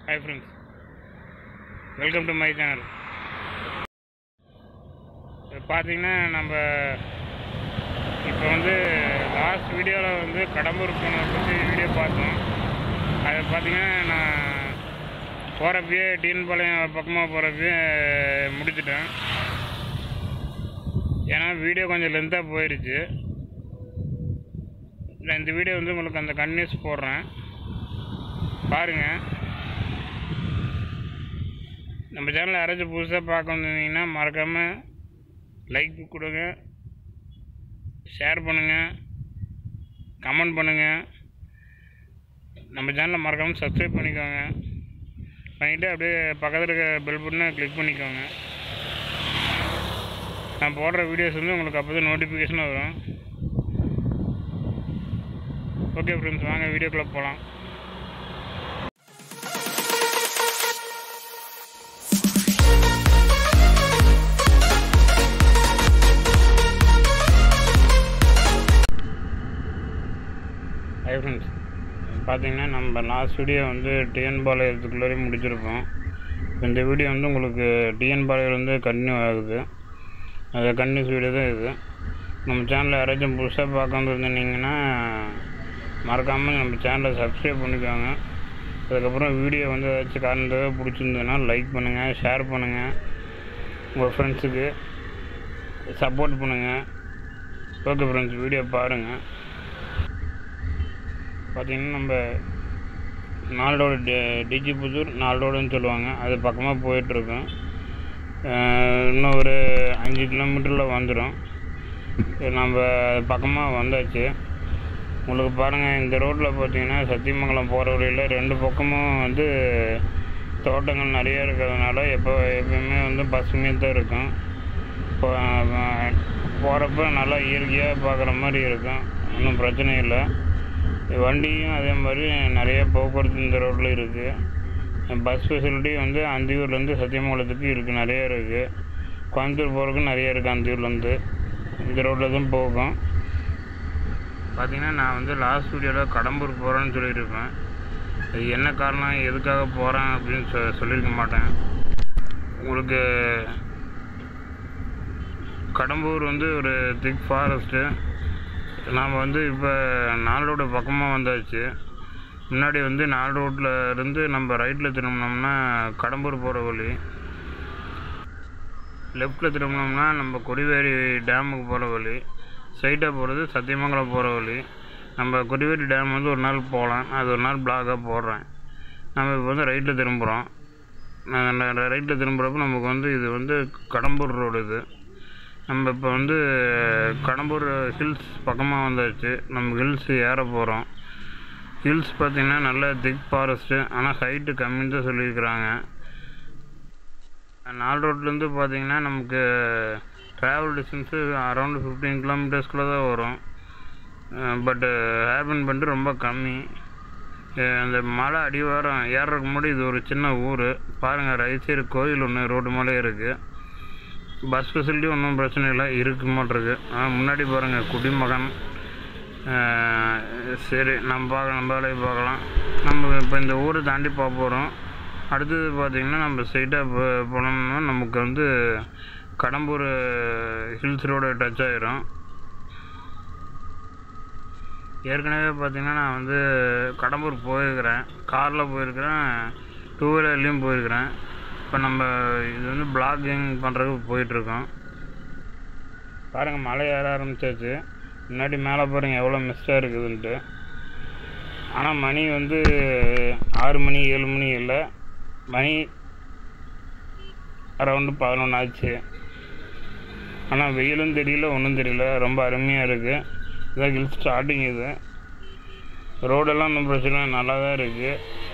hi friends welcome to my channel இப்போ பார்த்தீங்கன்னா நம்ம இப்போ வந்து லாஸ்ட் வீடியோவில் வந்து கடம்பூர் போனதை பற்றி வீடியோ பார்த்தோம் அதை பார்த்தீங்கன்னா நான் போகிறப்பயே டீன்பாளையம் பக்கமாக போகிறப்பயே முடிச்சிட்டேன் ஏன்னா வீடியோ கொஞ்சம் லென்த்தாக போயிடுச்சு நான் இந்த வீடியோ வந்து உங்களுக்கு அந்த கன்னியூஸ் போடுறேன் பாருங்கள் நம்ம சேனலை யாராச்சும் புதுசாக பார்க்க வந்திருந்தீங்கன்னா மறக்காமல் லைக் கொடுங்க ஷேர் பண்ணுங்கள் கமெண்ட் பண்ணுங்கள் நம்ம சேனலை மறக்காமல் சப்ஸ்கிரைப் பண்ணிக்கோங்க பண்ணிவிட்டு அப்படியே பக்கத்தில் இருக்க பெல் பட்டனை கிளிக் பண்ணிக்கோங்க நான் போடுற வீடியோஸ் வந்து உங்களுக்கு அப்போ தான் நோட்டிஃபிகேஷன் வரும் ஓகே ஃப்ரெண்ட்ஸ் வாங்க வீடியோக்குள்ளே போகலாம் ஹை ஃப்ரெண்ட்ஸ் பார்த்தீங்கன்னா நம்ம லாஸ்ட் வீடியோ வந்து டிஎன் பாளையத்துக்குள்ளே முடிச்சிருப்போம் இந்த வீடியோ வந்து உங்களுக்கு டிஎன் பாளையம் வந்து கண்டினியூ ஆகுது அது கண்டினியூஸ் வீடியோ தான் இது நம்ம சேனலில் யாராச்சும் புதுசாக பார்க்க வந்துருந்தீங்கன்னா மறக்காமல் நம்ம சேனலை சப்ஸ்கிரைப் பண்ணிக்கோங்க அதுக்கப்புறம் வீடியோ வந்து ஏதாச்சும் காரணத்தை பிடிச்சிருந்ததுன்னா லைக் பண்ணுங்கள் ஷேர் பண்ணுங்கள் உங்கள் ஃப்ரெண்ட்ஸுக்கு சப்போர்ட் பண்ணுங்கள் ஓகே ஃப்ரெண்ட்ஸ் வீடியோ பாருங்கள் பார்த்தீங்கன்னா நம்ம நாலோட டி டிஜி புதூர் நாலோடுன்னு சொல்லுவாங்க அது பக்கமாக போயிட்டுருக்கோம் இன்னும் ஒரு அஞ்சு கிலோமீட்டரில் வந்துடும் நம்ம பக்கமாக வந்தாச்சு உங்களுக்கு பாருங்கள் இந்த ரோட்டில் பார்த்தீங்கன்னா சத்தியமங்கலம் போகிற வழியில் ரெண்டு பக்கமும் வந்து தோட்டங்கள் நிறைய இருக்கிறதுனால எப்போ எப்பயுமே வந்து பசுமையாக தான் இருக்கும் இப்போ போகிறப்ப நல்லா இயற்கையாக பார்க்குற மாதிரி இருக்கும் ஒன்றும் பிரச்சனை இல்லை வண்டியும் அதே மாதிரி நிறைய போக்குவரத்து இந்த ரோட்டில் இருக்குது பஸ் ஃபெசிலிட்டி வந்து அந்தியூர்லேருந்து சத்தியமங்கலத்துக்கு இருக்குது நிறைய இருக்குது கோயம்புத்தூர் போகிறதுக்கு நிறைய இருக்குது அந்தியூர்லேருந்து இந்த ரோட்டில் தான் போகும் பார்த்தீங்கன்னா நான் வந்து லாஸ்ட் வீடியோவில் கடம்பூர் போகிறேன்னு சொல்லியிருப்பேன் அது என்ன காரணம் எதுக்காக போகிறேன் அப்படின்னு சொ சொல்லியிருக்க மாட்டேன் உங்களுக்கு கடம்பூர் வந்து ஒரு திக் ஃபாரஸ்ட்டு நாம் வந்து இப்போ நாலு ரோடு பக்கமாக வந்தாச்சு முன்னாடி வந்து நாலு ரோட்டில் இருந்து நம்ம ரைட்டில் திரும்பினோம்னா கடம்பூர் போகிற வழி லெஃப்டில் திரும்பினோம்னா நம்ம கொடிவேரி டேமுக்கு போகிற வழி ஸ்ட்ரைட்டாக போகிறது சத்தியமங்கலம் போகிற வழி நம்ம கொடிவேரி டேம் வந்து ஒரு நாள் போகலாம் அது ஒரு நாள் பிளாக்காக போடுறேன் நம்ம இப்போ வந்து ரைட்டில் திரும்புகிறோம் ரைட்டில் திரும்புகிறப்ப நமக்கு வந்து இது வந்து கடம்பூர் ரோடு இது நம்ம இப்போ வந்து கடம்பூர் ஹில்ஸ் பக்கமாக வந்தாச்சு நம்ம ஹில்ஸ் ஏற போகிறோம் ஹில்ஸ் பார்த்திங்கன்னா நல்ல திக் ஃபாரஸ்ட்டு ஆனால் ஹைட்டு கம்மின்னு தான் சொல்லியிருக்கிறாங்க நாலு ரோட்லேருந்து பார்த்திங்கன்னா நமக்கு ட்ராவல் டிஸ்டன்ஸு அரௌண்டு ஃபிஃப்டீன் கிலோமீட்டர்ஸ்குள்ளே தான் வரும் பட்டு ஹேப்பன் பண்ணிட்டு ரொம்ப கம்மி அந்த மலை அடிவாரம் ஏறுறதுக்கு முன்னாடி இது ஒரு சின்ன ஊர் பாருங்கள் ரைட் சைடு கோயில் ஒன்று ரோடு மேலே இருக்குது பஸ் ஃபெசிலிட்டி ஒன்றும் பிரச்சனை இல்லை இருக்கு மாட்டிருக்கு முன்னாடி பாருங்கள் குடிமகன் சரி நம்ம பார்க்க நம்ம வேலையை பார்க்கலாம் நம்ம இப்போ இந்த ஊரை தாண்டி பார்க்க போகிறோம் அடுத்தது பார்த்திங்கன்னா நம்ம ஸ்ட்ரைட்டாக போ போனோம்னா நமக்கு வந்து கடம்பூர் ஹில்ஸ் ரோடு டச் ஆகிரும் ஏற்கனவே பார்த்திங்கன்னா நான் வந்து கடம்பூர் போயிருக்கிறேன் காரில் போயிருக்கிறேன் டூ வீலர்லேயும் போயிருக்கிறேன் இப்போ நம்ம இது வந்து பிளாகிங் பண்ணுறதுக்கு போயிட்டுருக்கோம் பாருங்கள் மழை ஏற ஆரம்பிச்சாச்சு முன்னாடி மேலே பாருங்கள் எவ்வளோ மிஸ்டாக இருக்குதுன்ட்டு ஆனால் மணி வந்து ஆறு மணி ஏழு மணி இல்லை மணி அரௌண்டு பதினொன்று ஆச்சு ஆனால் வெயிலும் தெரியல ஒன்றும் தெரியல ரொம்ப அருமையாக இருக்குது இதான் ஹில் ஸ்டார்டிங் இது ரோடெல்லாம் ஒன்றும் பிரச்சனை நல்லா தான் இருக்குது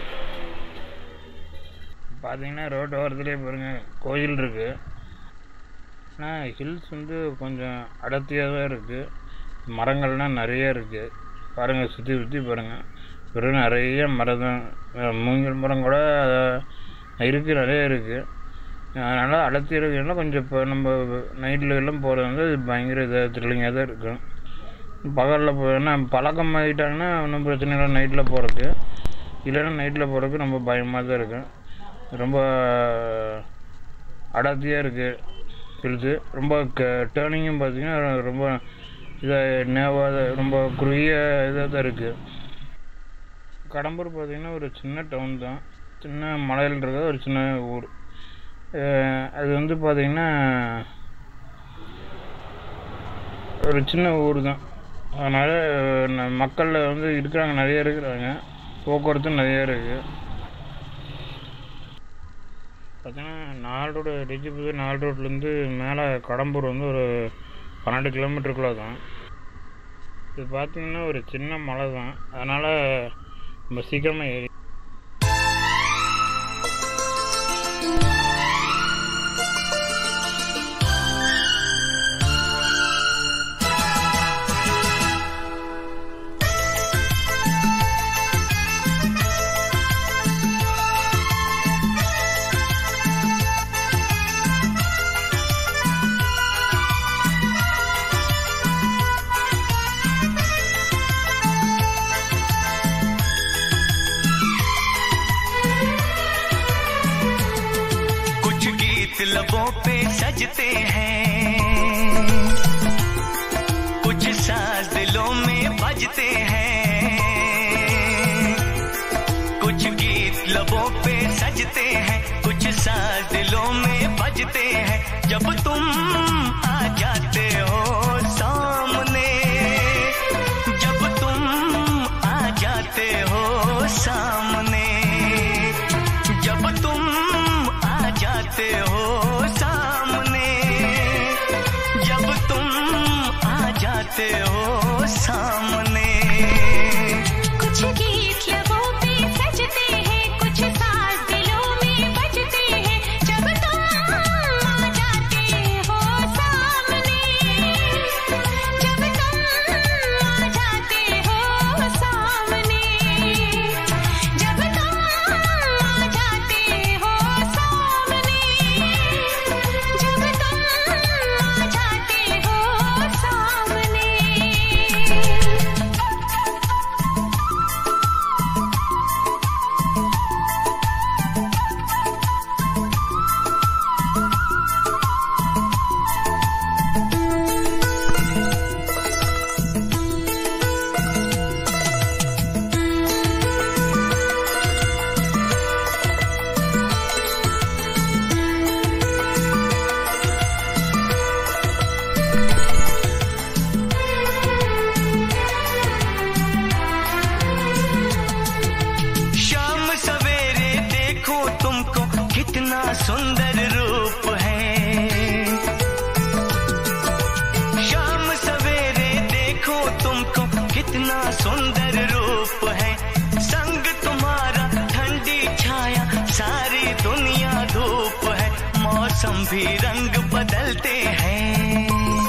பார்த்தீங்கன்னா ரோடு ஓரத்துலேயே பாருங்கள் கோயில் இருக்குது ஆனால் ஹில்ஸ் வந்து கொஞ்சம் அடர்த்தியாக தான் இருக்குது மரங்கள்லாம் நிறைய இருக்குது பாருங்கள் சுற்றி சுற்றி பாருங்கள் வெறும் நிறைய மரம் தான் மூங்கில் மரம் கூட இருக்குது நிறைய இருக்குது அதனால் அடர்த்தி இருக்குன்னா கொஞ்சம் இப்போ நம்ம நைட்டில் எல்லாம் போகிறது வந்து பயங்கர இதாக த்ரில்லிங்காக தான் இருக்கும் பகலில் போனால் பழக்கம் ஆகிட்டாங்கன்னா ஒன்றும் பிரச்சனை இல்லை நைட்டில் போகிறதுக்கு இல்லைன்னா நைட்டில் போகிறதுக்கு ரொம்ப பயமாக தான் இருக்கும் ரொம்ப அடர்த்தியாக இருக்குது ஹில்ஸு ரொம்ப க டேர்னிங்கும் பார்த்தீங்கன்னா ரொம்ப இதாக நேவாத ரொம்ப குறுகிய இதாக தான் இருக்குது கடம்பூர் பார்த்தீங்கன்னா ஒரு சின்ன டவுன் தான் சின்ன மலையில் இருக்கிற ஒரு சின்ன ஊர் அஹ் அது வந்து பார்த்தீங்கன்னா ஒரு சின்ன ஊர் தான் அதனால் ந- மக்கள் வந்து இருக்கிறாங்க நிறைய இருக்கிறாங்க போக்குவரத்து நிறைய இருக்குது பார்த்தீங்கன்னா நாலு ரோடு டிஜிபுதூர் நாலு ரோட்லேருந்து மேலே கடம்பூர் வந்து ஒரு பன்னெண்டு கிலோமீட்டருக்குள்ளே தான் இது பார்த்தீங்கன்னா ஒரு சின்ன மலை தான் அதனால் நம்ம சீக்கிரமாக ஏறி कुछ गीत लबों पे सजते हैं कुछ साज दिलों में बजते हैं कुछ गीत लबों पे सजते हैं कुछ साज दिलों में बजते हैं जब तुम आ जाते हो सामने जब तुम आ जाते हो सामने जब तुम आ जाते हो सामने जब तुम आ जाते हो सामने कुछ गीत लबों पे सजते हैं कुछ साज दिलों में बजते हैं जब तुम आ जाते हो सामने जब तुम आ जाते हो सामने जब तुम आ जाते हो सामने जब तुम आ जाते हो सामने शाम सवेरे देखो तुमको कितना सुंदर रूप है शाम सवेरे देखो तुमको कितना सुंदर रूप है संग तुम्हारा ठंडी छाया सारी दुनिया धूप है मौसम भी रंग बदलते हैं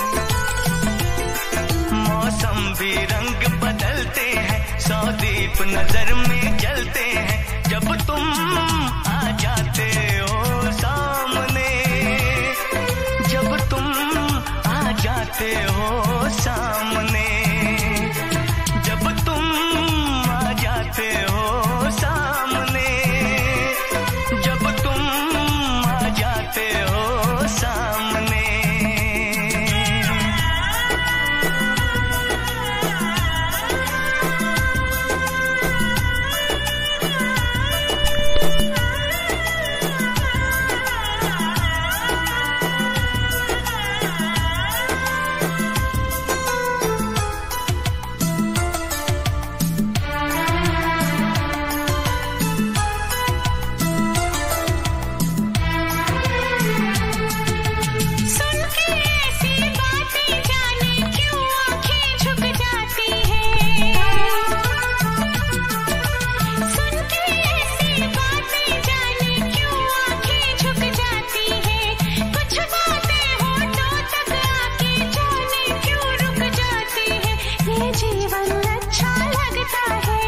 मौसम भी रंग बदलते हैं सौ दीप नजर में जलते हैं जब तुम आ जाते हो सामने जब तुम आ जाते हो सामने जब तुम आ जाते हो सामने जब तुम आ जाते हो सामने सुन के ऐसी बातें जाने क्यों आंखें झुक जाती हैं सुन के ऐसी बातें जाने क्यों आंखें झुक जाती हैं कुछ बातें होठों तक आके जाने क्यों रुक जाती हैं ये जीवन अच्छा लगता है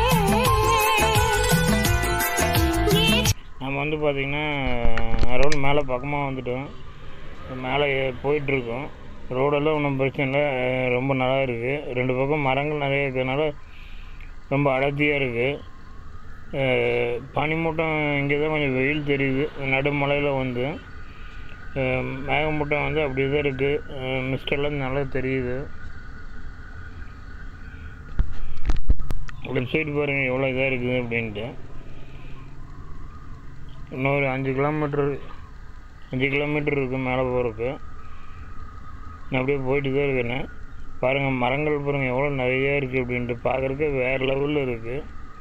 ये நம்ம வந்து பார்த்திங்கன்னா ரோடு மேலே பக்கமாக வந்துட்டோம் மேலே ஏ- போயிட்டுருக்கோம் ரோடெல்லாம் ஒன்றும் பிரச்சனை இல்லை அஹ் ரொம்ப நல்லா இருக்குது ரெண்டு பக்கம் மரங்கள் நிறைய இருக்கிறதுனால ரொம்ப அடர்த்தியாக இருக்குது அஹ், பனிமூட்டம் இங்கே தான் கொஞ்சம் வெயில் தெரியுது நடுமலையில் வந்து அஹ், மேகமூட்டம் வந்து அப்படியே தான் இருக்குது மிஸ்டெல்லாம் நல்லா தெரியுது லெஃப்ட் சைடு பாருங்கள் எவ்வளோ இதாக இருக்குது அப்படின்ட்டு இன்னொரு அஞ்சு கிலோமீட்டர் அஞ்சு கிலோமீட்டர் இருக்குது மேலே போகிறதுக்கு நான் அப்படியே போயிட்டு தான் இருக்கேன் பாருங்கள் மரங்கள் பாருங்கள் எவ்வளோ நிறைய இருக்குது அப்படின்ட்டு பார்க்குறதுக்கு வேறு லெவலில் இருக்குது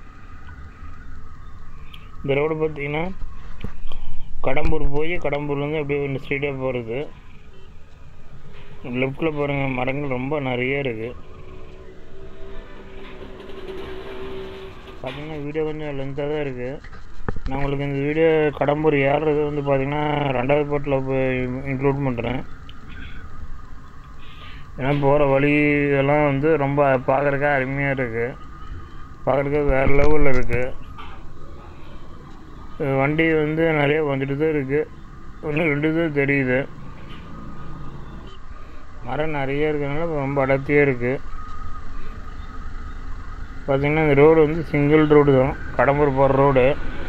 இந்த ரோடு பார்த்தீங்கன்னா கடம்பூர் போய் கடம்பூர்லேருந்து அப்படியே ஒன்று ஸ்ட்ரீட்டாக போகிறது லெஃப்டில் பாருங்கள் மரங்கள் ரொம்ப நிறைய இருக்குது பார்த்தீங்கன்னா வீடியோ கொஞ்சம் லென்த்தாக தான் இருக்குது நான் உங்களுக்கு இந்த வீடியோ கடம்பூர் ஏறுறது வந்து பார்த்தீங்கன்னா ரெண்டாவது பாட்டில் இன்க்ளூட் பண்ணுறேன் ஏன்னா போகிற வழி இதெல்லாம் வந்து ரொம்ப பார்க்குறக்கே அருமையாக இருக்குது பார்க்குறக்கே வேறு லெவலில் இருக்குது வண்டி வந்து நிறைய வந்துட்டு தான் இருக்குது ஒன்று ரெண்டு தான் தெரியுது மரம் நிறைய இருக்கிறதுனால ரொம்ப அடர்த்தியாக இருக்குது பார்த்தீங்கன்னா இந்த ரோடு வந்து சிங்கிள் ரோடு தான் கடம்பூர் போகிற ரோடு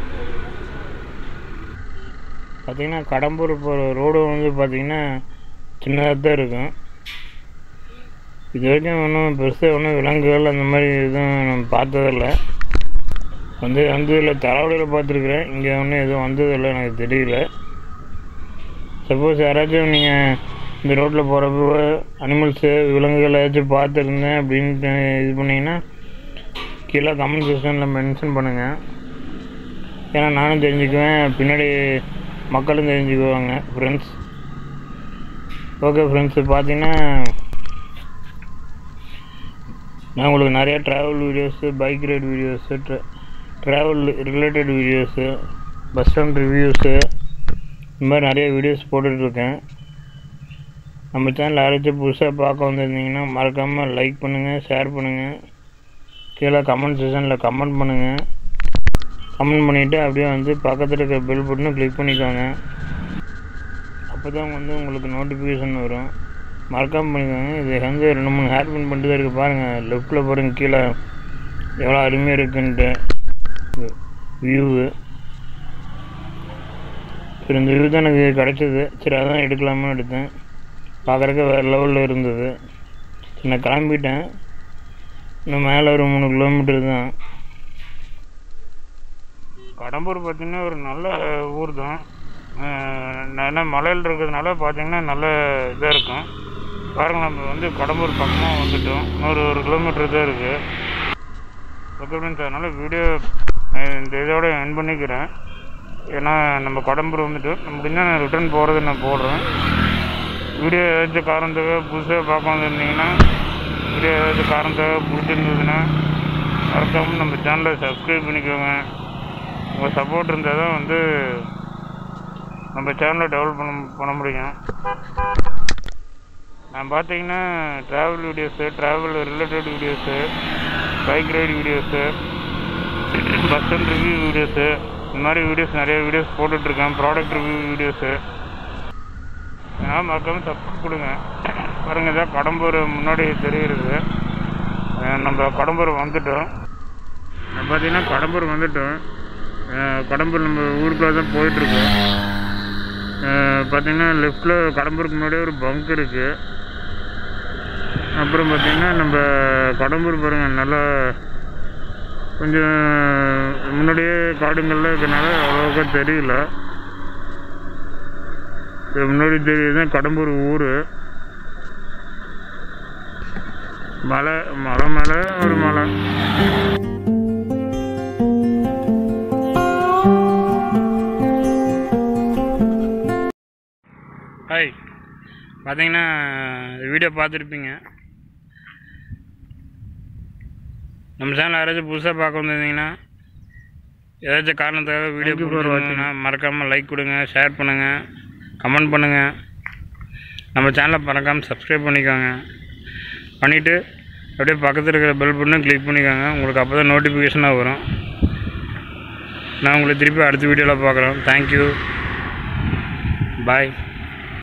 பார்த்தீங்கன்னா கடம்பூர் போகிற ரோடு வந்து பார்த்தீங்கன்னா சின்னதாக தான் இருக்கும் இது வரைக்கும் ஒன்றும் பெருசாக ஒன்றும் விலங்குகள் அந்த மாதிரி எதுவும் நம்ம பார்த்ததில்ல வந்து வந்ததில்லை தலைவலியில் பார்த்துருக்குறேன் இங்கே ஒன்றும் எதுவும் வந்ததில்லை எனக்கு தெரியல சப்போஸ் யாராச்சும் நீங்கள் இந்த ரோட்டில் போகிறப்ப அனிமல்ஸு விலங்குகள் ஏதாச்சும் பார்த்துருந்தேன் அப்படின்ட்டு இது பண்ணிங்கன்னா கீழே கமெண்ட் செக்ஷனில் மென்ஷன் பண்ணுங்கள் ஏன்னா நானும் தெரிஞ்சுக்குவேன் பின்னாடி மக்களும் தெரிஞ்சுக்குவாங்க ஃப்ரெண்ட்ஸ் ஓகே ஃப்ரெண்ட்ஸ் பார்த்தீங்கன்னா நான் உங்களுக்கு நிறைய travel videos bike ride videos travel related videos bus stand reviews இந்த மாதிரி நிறைய வீடியோஸ் போட்டுட்ருக்கேன் நம்ம சேனல் யாராச்சும் புதுசாக பார்க்க வந்திருந்தீங்கன்னா மறக்காமல் லைக் பண்ணுங்கள் ஷேர் பண்ணுங்கள் கீழே கமெண்ட் செக்ஷனில் கமெண்ட் பண்ணுங்கள் கமெண்ட் பண்ணிவிட்டு அப்படியே வந்து பக்கத்தில் இருக்கிற பெல் பட்டனும் கிளிக் பண்ணிக்கோங்க அப்போ தான் வந்து உங்களுக்கு நோட்டிஃபிகேஷன் வரும் மறக்காமல் பண்ணிக்கோங்க இது வந்து ரெண்டு மூணு ஹேர் பின் பண்ணிட்டு தான் இருக்குது பாருங்கள் லெஃப்ட்டில் பாருங்கள் கீழே எவ்வளோ அருமையாக இருக்குன்ட்டு வியூவு சரி இந்த வியூ தான் எனக்கு கிடச்சிது சரி அதான் எடுக்கலாமான்னு எடுத்தேன் பார்க்குறக்கு வேறு லெவலில் இருந்தது சரி நான் கிளம்பிட்டேன் இன்னும் மேலே ஒரு மூணு கிலோமீட்டர் தான் கடம்பூர் பார்த்திங்கன்னா ஒரு நல்ல ஊர் தான் ஏன்னா மலையில் இருக்கிறதுனால பார்த்தீங்கன்னா நல்ல இதாக இருக்கும் பாருங்க நம்ம வந்து கடம்பூர் பக்கமாக வந்துட்டோம் இன்னொரு ஒரு கிலோமீட்டர் தான் இருக்குது ஓகே ஃப்ரெண்ட்ஸ் அதனால் வீடியோ இந்த இதோட என் பண்ணிக்கிறேன் ஏன்னா நம்ம கடம்பூர் வந்துட்டு நம்ம முடிஞ்சால் நான் ரிட்டர்ன் போகிறது நான் போடுறேன் வீடியோ ஏதாச்சும் காரணத்துக்காக புதுசாக பார்க்க வந்திருந்தீங்கன்னா வீடியோ ஏதாச்சும் காரணத்துக்காக பிடிச்சிருந்ததுன்னா மறக்காமல் நம்ம சேனலை சப்ஸ்கிரைப் பண்ணிக்கோங்க உங்கள் சப்போர்ட் இருந்தால் தான் வந்து நம்ம சேனலை டெவலப் பண்ண பண்ண முடியும் நான் பார்த்தீங்கன்னா travel videos travel related videos bike ride videos bus stand review videos இந்த மாதிரி வீடியோஸ் நிறைய வீடியோஸ் போட்டுட்ருக்கேன் ப்ராடக்ட் ரிவ்யூ வீடியோஸு அதனால் மறக்காமல் சப்போர்ட் கொடுங்க பாருங்க இதான் கடம்பூர் முன்னாடி தெரியுறது அஹ் நம்ம கடம்பூர் வந்துட்டோம் நம்ம பார்த்தீங்கன்னா கடம்பூர் வந்துட்டோம் அஹ் கடம்பூர் நம்ம ஊருக்குள்ளே தான் போயிட்டுருக்கோம் பார்த்தீங்கன்னா லெஃப்டில் கடம்பூருக்கு முன்னாடியே ஒரு பங்க் இருக்குது அப்புறம் பார்த்தீங்கன்னா நம்ம கடம்பூர் பாருங்கள் நல்லா கொஞ்சம் முன்னாடியே காடுங்கள்லாம் இருக்கிறனால அவ்வளோக்கா தெரியல இது முன்னாடி தெரியுது கடம்பூர் ஊர் மலை மலை மேலே ஒரு மலை ஹாய் பார்த்தீங்கன்னா வீடியோ பார்த்துருப்பீங்க நம்ம சேனல் யாராச்சும் புதுசாக பார்க்க வந்திருந்தீங்கன்னா ஏதாச்சும் காரணத்துக்காக வீடியோ பிடிச்சிருந்ததுன்னா மறக்காமல் லைக் கொடுங்க ஷேர் பண்ணுங்கள் கமெண்ட் பண்ணுங்கள் நம்ம சேனலை மறக்காமல் சப்ஸ்கிரைப் பண்ணிக்கோங்க பண்ணிவிட்டு அப்படியே பக்கத்தில் இருக்கிற பெல் பட்டனும் கிளிக் பண்ணிக்கோங்க உங்களுக்கு அப்போ தான் நோட்டிஃபிகேஷனாக வரும் நான் உங்களை திருப்பி அடுத்த வீடியோவில் பார்க்குறோம் தேங்க்யூ பாய்